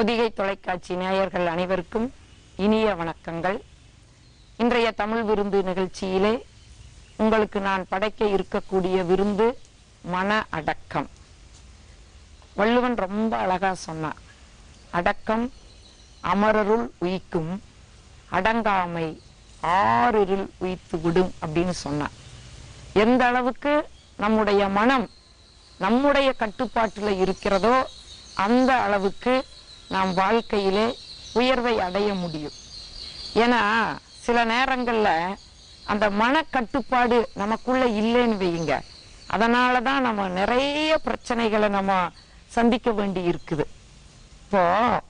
பொதிகை தொலைக்காட்சி நேயர்கள் அனைவருக்கும் இனிய வணக்கங்கள் இன்றைய தமிழ் விருந்து நிகழ்ச்சியிலே உங்களுக்கு நான் படைக்க இருக்கக்கூடிய விருந்து மன அடக்கம் வள்ளுவன் ரொம்ப அழகா சொன்னான் அடக்கம் அமரருள் உயிக்கும் அடங்காமை ஆறிருள் உயித்து விடும் அப்படின்னு சொன்னான் எந்த அளவுக்கு நம்முடைய மனம் நம்முடைய கட்டுப்பாட்டில் இருக்கிறதோ அந்த அளவுக்கு நாம் வாழ்க்கையிலே உயர்வை அடைய முடியும் ஏன்னா சில நேரங்கள்ல அந்த மனக்கட்டுப்பாடு நமக்குள்ள இல்லைன்னு வையுங்க அதனால தான் நம்ம நிறைய பிரச்சனைகளை நம்ம சந்திக்க வேண்டி இருக்குது இப்போ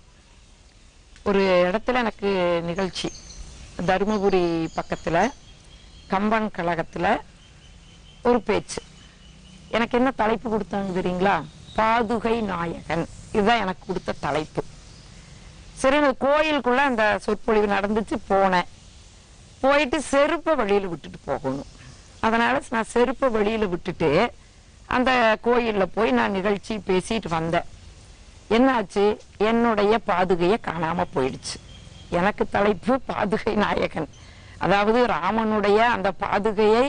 ஒரு இடத்துல எனக்கு நிகழ்ச்சி தருமபுரி பக்கத்துல கம்பன் கழகத்துல ஒரு பேச்சு எனக்கு என்ன தலைப்பு கொடுத்தாங்க தெரியுங்களா பாதுகை நாயகன் இதுதான் எனக்கு கொடுத்த தலைப்பு சரி அந்த கோயிலுக்குள்ள அந்த சொற்பொழிவு நடந்துச்சு போனேன் போயிட்டு செருப்பை வெளியில விட்டுட்டு போகணும் அதனால நான் செருப்பை வெளியில விட்டுட்டு அந்த கோயில்ல போய் நான் நிகழ்ச்சி பேசிட்டு வந்தேன் என்னாச்சு என்னுடைய பாதுகையை காணாம போயிடுச்சு எனக்கு தலைப்பு பாதுகை நாயகன் அதாவது ராமனுடைய அந்த பாதுகையை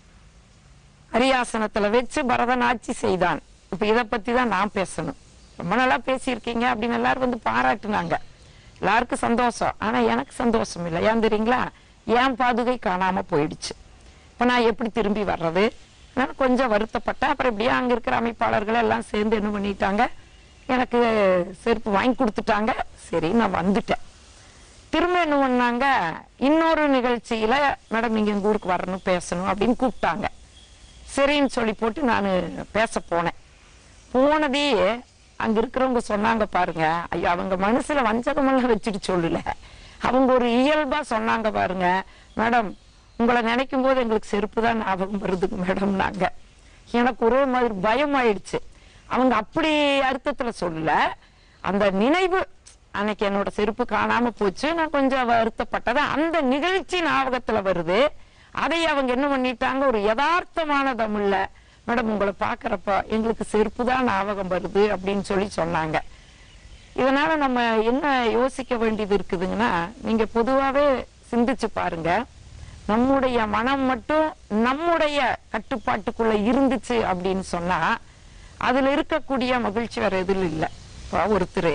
அரியாசனத்துல வச்சு பரதன் ஆட்சி செய்தான் இப்ப இத பத்தி தான் நான் பேசணும் ரொம்ப நல்லா பேசியிருக்கீங்க அப்படின்னு எல்லாரும் வந்து பாராட்டுனாங்க எல்லாருக்கும் சந்தோஷம் ஆனா எனக்கு சந்தோஷம் இல்லை ஏன் தெரியுங்களா என் பாதுகை காணாம போயிடுச்சு இப்ப நான் எப்படி திரும்பி வர்றது நான் கொஞ்சம் வருத்தப்பட்டேன் அப்புறம் இப்படியே அங்க இருக்கிற அமைப்பாளர்கள் எல்லாம் சேர்ந்து என்ன பண்ணிட்டாங்க எனக்கு செருப்பு வாங்கி கொடுத்துட்டாங்க சரி நான் வந்துட்டேன் திரும்ப என்ன பண்ணாங்க இன்னொரு நிகழ்ச்சியில மேடம் நீங்க எங்க ஊருக்கு வரணும் பேசணும் அப்படின்னு கூப்பிட்டாங்க சரின்னு சொல்லி போட்டு நான் பேச போனேன் போனதே அங்க இருக்கிறவங்க சொன்னாங்க பாருங்க ஐயோ அவங்க மனசுல வஞ்சகமெல்லாம் வச்சுட்டு சொல்லல அவங்க ஒரு இயல்பா சொன்னாங்க பாருங்க மேடம் உங்களை நினைக்கும் போது எங்களுக்கு செருப்பு தான் ஞாபகம் வருதுங்க மேடம் நாங்க எனக்கு ஒரே மாதிரி பயம் ஆயிடுச்சு அவங்க அப்படி அர்த்தத்துல சொல்லல அந்த நினைவு அன்னைக்கு என்னோட செருப்பு காணாம போச்சு நான் கொஞ்சம் வருத்தப்பட்டது அந்த நிகழ்ச்சி ஞாபகத்துல வருது அதை அவங்க என்ன பண்ணிட்டாங்க ஒரு யதார்த்தமான தமிழ்ல மேடம் உங்களை பாக்குறப்ப எங்களுக்கு செருப்பு தான் ஞாபகம் வருது அப்படின்னு சொல்லி சொன்னாங்க இதனால நம்ம என்ன யோசிக்க வேண்டியது இருக்குதுங்கன்னா நீங்க பொதுவாவே சிந்திச்சு பாருங்க நம்முடைய மனம் மட்டும் நம்முடைய கட்டுப்பாட்டுக்குள்ள இருந்துச்சு அப்படின்னு சொன்னா அதுல இருக்கக்கூடிய மகிழ்ச்சி வேற எதுல இல்ல இப்போ ஒருத்தர்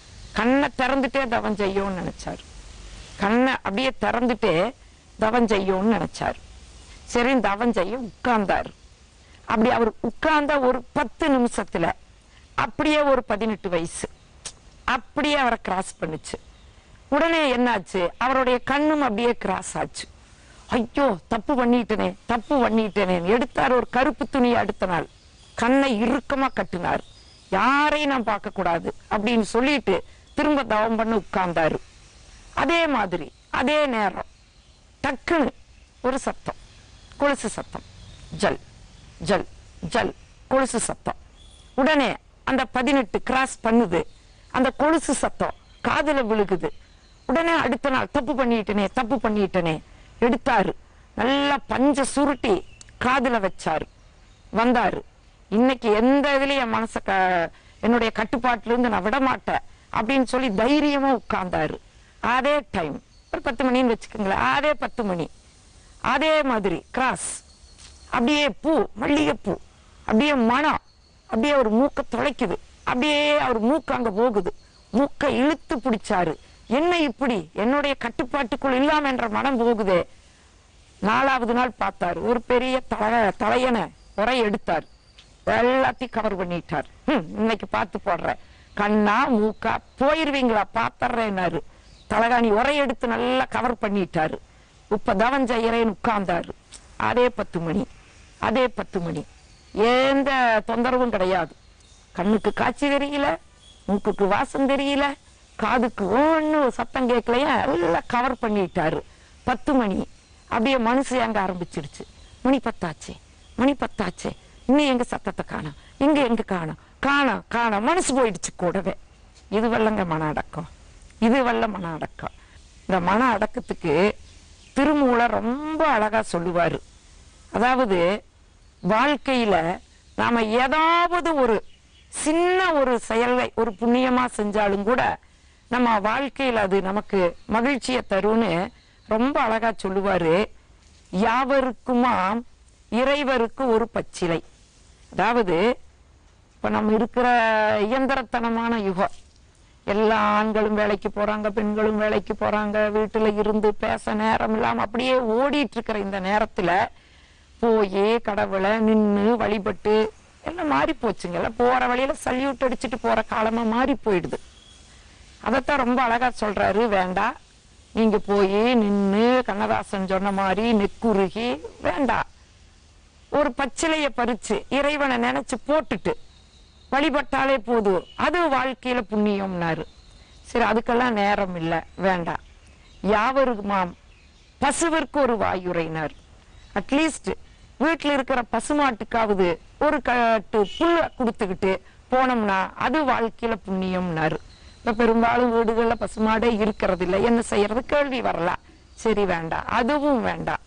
கண்ணை திறந்துட்டே தவம் செய்யும்னு நினைச்சாரு கண்ணை அப்படியே திறந்துட்டே தவம் செய்யும்னு நினைச்சாரு சரி தவம் செய்ய உட்கார்ந்தாரு அப்படி அவர் உட்கார்ந்த ஒரு பத்து நிமிஷத்துல அப்படியே ஒரு பதினெட்டு வயசு அப்படியே அவரை கிராஸ் பண்ணுச்சு உடனே என்னாச்சு அவருடைய கண்ணும் அப்படியே கிராஸ் ஆச்சு ஐயோ தப்பு பண்ணிட்டனே தப்பு பண்ணிட்டனே எடுத்தார் ஒரு கருப்பு துணியை அடுத்த நாள் கண்ணை இறுக்கமா கட்டினார் யாரையும் நான் பார்க்க கூடாது அப்படின்னு சொல்லிட்டு திரும்ப தவம் பண்ண உட்கார்ந்தாரு அதே மாதிரி அதே நேரம் டக்குன்னு ஒரு சத்தம் கொலுசு சத்தம் ஜல் ஜல் ஜல் கொலுசு சத்தம் உடனே அந்த பதினெட்டு கிராஸ் பண்ணுது அந்த கொலுசு சத்தம் காதுல விழுகுது உடனே அடுத்த நாள் தப்பு பண்ணிட்டனே தப்பு பண்ணிட்டனே எடுத்தாரு நல்லா பஞ்ச சுருட்டி காதுல வச்சாரு வந்தாரு இன்னைக்கு எந்த இதுலயும் என் மனச க என்னுடைய கட்டுப்பாட்டுல இருந்து நான் விட மாட்டேன் அப்படின்னு சொல்லி தைரியமா உட்கார்ந்தாரு அதே டைம் ஒரு பத்து மணின்னு வச்சுக்கோங்களேன் அதே பத்து மணி அதே மாதிரி கிராஸ் அப்படியே பூ மல்லிகைப்பூ அப்படியே மனம் அப்படியே ஒரு மூக்க தொலைக்குது அப்படியே அவர் மூக்கு அங்க போகுது மூக்கை இழுத்து பிடிச்சாரு என்ன இப்படி என்னுடைய கட்டுப்பாட்டுக்குள் இல்லாம என்ற மனம் போகுதே நாலாவது நாள் பார்த்தாரு ஒரு பெரிய தலை தலையனை உரை எடுத்தார் எல்லாத்தையும் கவர் பண்ணிட்டார் ஹம், இன்னைக்கு பார்த்து போடுறேன் கண்ணா மூக்கா போயிருவீங்களா பாத்தர்றேன்னாரு தலகாணி உரை எடுத்து நல்லா கவர் பண்ணிட்டாரு இப்ப தவன் செய்யறேன்னு உட்கார்ந்தாரு அதே பத்து மணி அதே பத்து மணி எந்த தொந்தரவும் கிடையாது கண்ணுக்கு காட்சி தெரியல மூக்குக்கு வாசம் தெரியல காதுக்கு ஒண்ணு சத்தம் கேட்கலையா எல்லாம் கவர் பண்ணிட்டாரு பத்து மணி அப்படியே மனசு அங்க ஆரம்பிச்சிருச்சு மணி பத்தாச்சே மணி பத்தாச்சே இன்னும் எங்க சத்தத்தை காணோம் எங்க எங்க காணோம் காணோம் காணோம் மனசு போயிடுச்சு கூடவே இது வல்லங்க மன அடக்கம் இது வல்ல மன அடக்கம் இந்த மன அடக்கத்துக்கு திருமூலர் ரொம்ப அழகா சொல்லுவாரு அதாவது வாழ்க்கையில நாம ஏதாவது ஒரு சின்ன ஒரு செயலை ஒரு புண்ணியமா செஞ்சாலும் கூட நம்ம வாழ்க்கையில் அது நமக்கு மகிழ்ச்சியை தரும்னு ரொம்ப அழகா சொல்லுவாரு யாவருக்குமாம் இறைவருக்கு ஒரு பச்சிலை அதாவது இப்ப நம்ம இருக்கிற இயந்திரத்தனமான யுகம் எல்லா ஆண்களும் வேலைக்கு போறாங்க பெண்களும் வேலைக்கு போறாங்க வீட்டுல இருந்து பேச நேரம் இல்லாம அப்படியே ஓடிட்டு இருக்கிற இந்த நேரத்துல போய் கடவுளை நின்னு வழிபட்டு எல்லாம் மாறி போச்சுங்க எல்லாம் போற வழியில சல்யூட் அடிச்சுட்டு போற காலமா மாறி போயிடுது அதைத்தான் ரொம்ப அழகா சொல்றாரு வேண்டாம் நீங்க போய் நின்னு கண்ணதாசன் சொன்ன மாதிரி நெக்குருகி வேண்டாம் ஒரு பச்சிலைய பறிச்சு இறைவனை நினைச்சு போட்டுட்டு வழிபட்டாலே போதும் அது வாழ்க்கையில புண்ணியம்னாரு சரி அதுக்கெல்லாம் நேரம் இல்லை வேண்டாம் யாவருமாம் பசுவிற்கு ஒரு வாயுரைனார் அட்லீஸ்ட் வீட்டில் இருக்கிற பசுமாட்டுக்காவது ஒரு கட்டு புல்ல கொடுத்துக்கிட்டு போனோம்னா அது வாழ்க்கையில புண்ணியம்னாரு இப்ப பெரும்பாலும் வீடுகள்ல பசுமாடே இருக்கிறது இல்லை என்ன செய்யறது கேள்வி வரலாம் சரி வேண்டாம் அதுவும் வேண்டாம்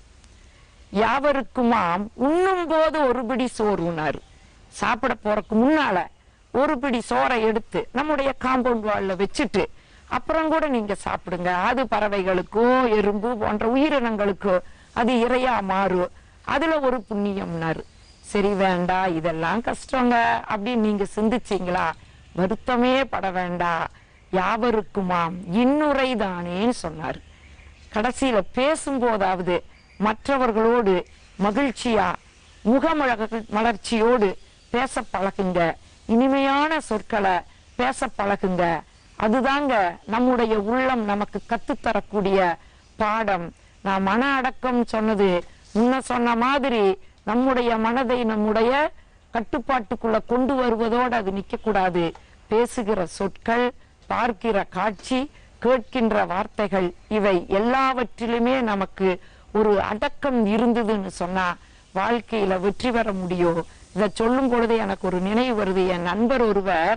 யாவருக்குமாம் உண்ணும் போது ஒரு பிடி சோறு உண்ணாரு சாப்பிட போறதுக்கு முன்னால ஒரு பிடி சோறை எடுத்து நம்முடைய காம்பவுண்ட் வால்ல வச்சுட்டு அப்புறம் கூட நீங்க சாப்பிடுங்க அது பறவைகளுக்கோ எறும்பு போன்ற உயிரினங்களுக்கோ அது இரையா மாறும் அதுல ஒரு புண்ணியம்னாரு சரி வேண்டாம் இதெல்லாம் கஷ்டங்க அப்படின்னு நீங்க சிந்திச்சீங்களா வருத்தமே பட வேண்டாம் யாவருக்குமாம் இன்னுரைதானேன்னு சொன்னாரு கடைசியில பேசும்போதாவது மற்றவர்களோடு மகிழ்ச்சியா முகமழக மலர்ச்சியோடு பேச பழகுங்க இனிமையான சொற்களை பேச பழகுங்க அதுதாங்க நம்முடைய உள்ளம் நமக்கு கத்துத்தரக்கூடிய பாடம் நான் மன அடக்கம் சொன்னது முன்ன சொன்ன மாதிரி நம்முடைய மனதை நம்முடைய கட்டுப்பாட்டுக்குள்ள கொண்டு வருவதோடு அது நிக்க கூடாது பேசுகிற சொற்கள் பார்க்கிற காட்சி கேட்கின்ற வார்த்தைகள் இவை எல்லாவற்றிலுமே நமக்கு ஒரு அடக்கம் இருந்ததுன்னு சொன்னா வாழ்க்கையில வெற்றி பெற முடியும் இதை சொல்லும் பொழுது எனக்கு ஒரு நினைவு வருது என் நண்பர் ஒருவர்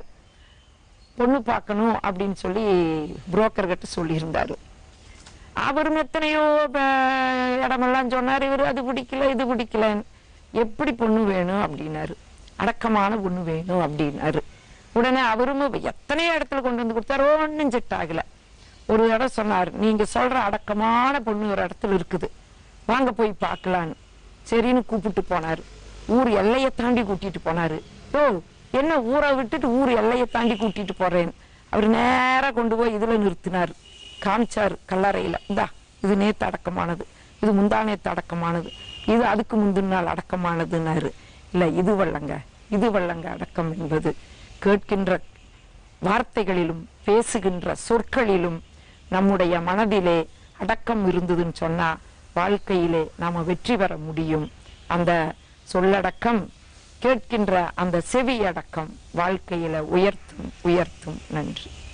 பொண்ணு பார்க்கணும் அப்படின்னு சொல்லி புரோக்கர் கிட்ட சொல்லியிருந்தாரு அவரும் எத்தனையோ ப- இடமெல்லாம் சொன்னார் இவர் அது பிடிக்கல இது பிடிக்கலன்னு எப்படி பொண்ணு வேணும் அப்படின்னாரு அடக்கமான பொண்ணு வேணும் அப்படின்னாரு உடனே அவரும் எத்தனையோ இடத்துல கொண்டு வந்து கொடுத்தாரு ஒன்றும் செட் ஆகல ஒரு இடம் சொன்னார் நீங்க சொல்ற அடக்கமான பொண்ணு ஒரு இடத்துல இருக்குது வாங்க போய் பார்க்கலான்னு சரின்னு கூப்பிட்டு போனாரு ஊர் எல்லையை தாண்டி கூட்டிட்டு போனாரு ஓ என்ன ஊரை விட்டுட்டு ஊர் எல்லையை தாண்டி கூட்டிட்டு போறேன் அவர் நேரா கொண்டு போய் இதுல நிறுத்தினார் காமிச்சார் கல்லறையில இந்தா இது நேத்து அடக்கமானது இது முந்தா நேத்து அடக்கமானது இது அதுக்கு முந்தின நாள் அடக்கமானதுன்னாரு இல்ல இது வல்லங்க இது வல்லங்க அடக்கம் என்பது கேட்கின்ற வார்த்தைகளிலும் பேசுகின்ற சொற்களிலும் நம்முடைய மனதிலே அடக்கம் இருந்ததுன்னு சொன்னா வாழ்க்கையிலே நாம வெற்றி பெற முடியும் அந்த சொல்லடக்கம் கேட்கின்ற அந்த செவி அடக்கம் வாழ்க்கையில உயர்த்தும் உயர்த்தும் நன்றி